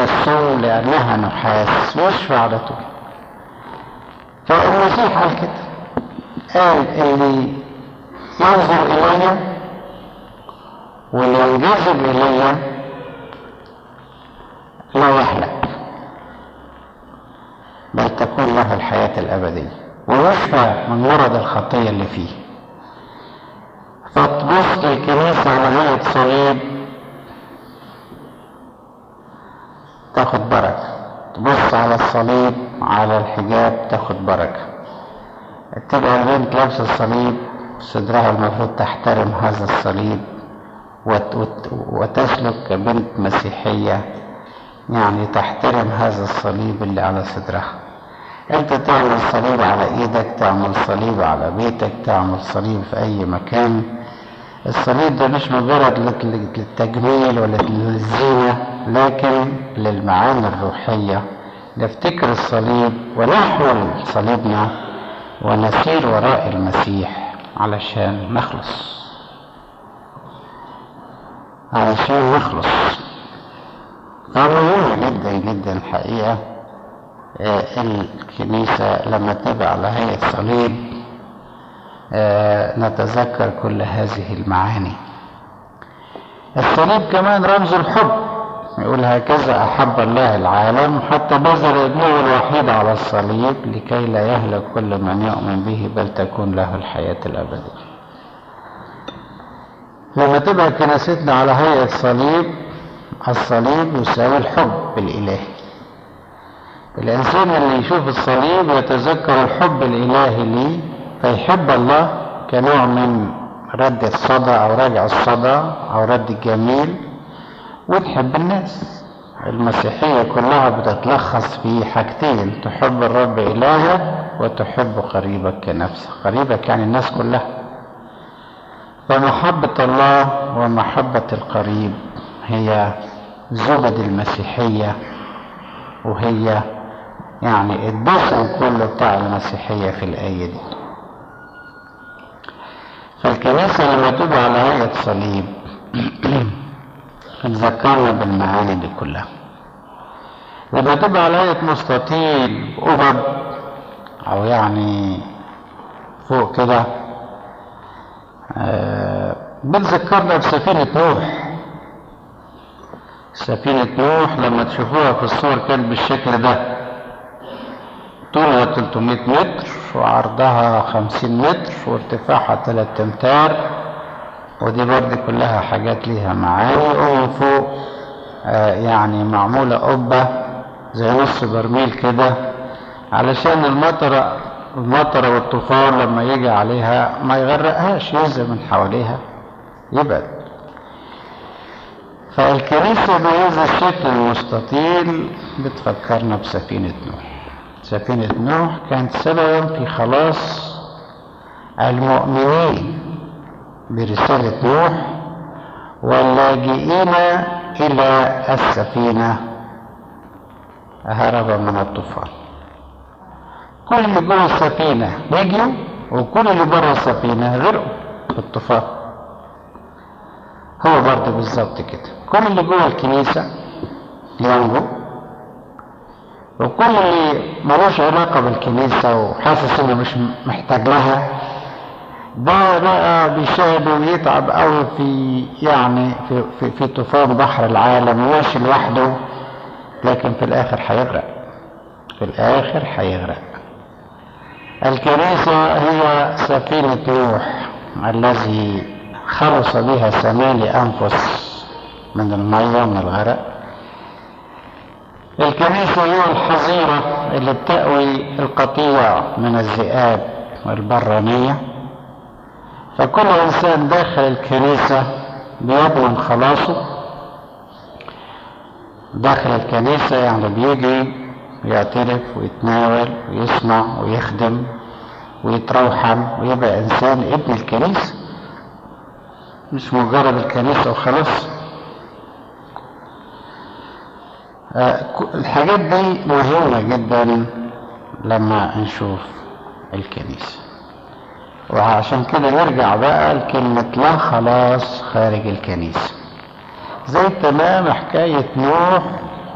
السم لأنها نحاس ويشفى على طول فالمسيح قال كده قال اللي ينظر إلي واللي ينجذب إلي لا يهلك بل تكون له الحياة الأبدية ويشفى من مرض الخطية اللي فيه فتبص الكنيسة على هيئة صليب تاخد بركة تبص على الصليب على الحجاب تاخد بركة تبقى البنت لابسة الصليب صدرها المفروض تحترم هذا الصليب وت- وت- وتسلك كبنت مسيحية يعني تحترم هذا الصليب اللي على صدرها انت تعمل صليب على ايدك تعمل صليب على بيتك تعمل صليب في اي مكان الصليب ده مش مجرد لك- للتجميل ولا للزينة لكن للمعاني الروحية نفتكر الصليب ونحمل صليبنا ونسير وراء المسيح علشان نخلص علشان نخلص مهم جدا جدا الحقيقة آه، الكنيسة لما تبقى على هيئة صليب آه، نتذكر كل هذه المعاني الصليب كمان رمز الحب يقول هكذا أحب الله العالم حتى بذل ابنه الوحيد على الصليب لكي لا يهلك كل من يؤمن به بل تكون له الحياة الأبدية لما تبقى كنيستنا على هيئة صليب الصليب يساوي الحب الإلهي الإنسان اللي يشوف الصليب يتذكر الحب الإلهي ليه فيحب الله كنوع من رد الصدى أو رجع الصدى أو رد الجميل وتحب الناس المسيحية كلها بتتلخص في حاجتين تحب الرب إلهك وتحب قريبك كنفسك قريبك يعني الناس كلها فمحبة الله ومحبة القريب هي زبد المسيحية وهي يعني الدفء كله بتاع المسيحية في الآية دي فالكنيسة لما تبقى على هيئة صليب تذكرنا بالمعاني دي كلها لما تبقى على هيئة مستطيل أبد أو يعني فوق كده آه، بتذكرنا بسفينة نوح سفينة نوح لما تشوفوها في الصور كانت بالشكل ده طولها 300 متر وعرضها 50 متر وارتفاعها 3 امتار ودي برضه كلها حاجات ليها معاني ومن فوق آه يعني معمولة قبة زي نص برميل كده علشان المطر المطر والطوفان لما يجي عليها ما يغرقهاش ينزل من حواليها يبعد فالكنيسة بهذا الشكل المستطيل بتفكرنا بسفينة نوح سفينة نوح كانت سببا في خلاص المؤمنين برسالة نوح واللاجئين إلى السفينة هربا من الطوفان كل اللي جوه السفينة نجوا وكل اللي بره السفينة غرقوا في الطوفان هو برضه بالظبط كده كل اللي جوه الكنيسة ينجو وكل اللي ملوش علاقة بالكنيسة وحاسس انه مش محتاج لها ده بقى بيشاهد ويتعب قوي في يعني في, في, في طوفان بحر العالم وماشي لوحده لكن في الاخر هيغرق في الاخر هيغرق الكنيسة هي سفينة نوح الذي خلص بها ثماني أنفس من المية من الغرق الكنيسة هي الحظيرة اللي بتأوي القطيع من الذئاب والبرانية فكل إنسان داخل الكنيسة بيضمن خلاصه داخل الكنيسة يعني بيجي يعترف ويتناول ويسمع ويخدم ويتروحم ويبقى إنسان ابن الكنيسة مش مجرد الكنيسة وخلاص الحاجات دي مهمة جدا لما نشوف الكنيسة وعشان كده نرجع بقى لكلمة لا خلاص خارج الكنيسة زي تمام حكاية نوح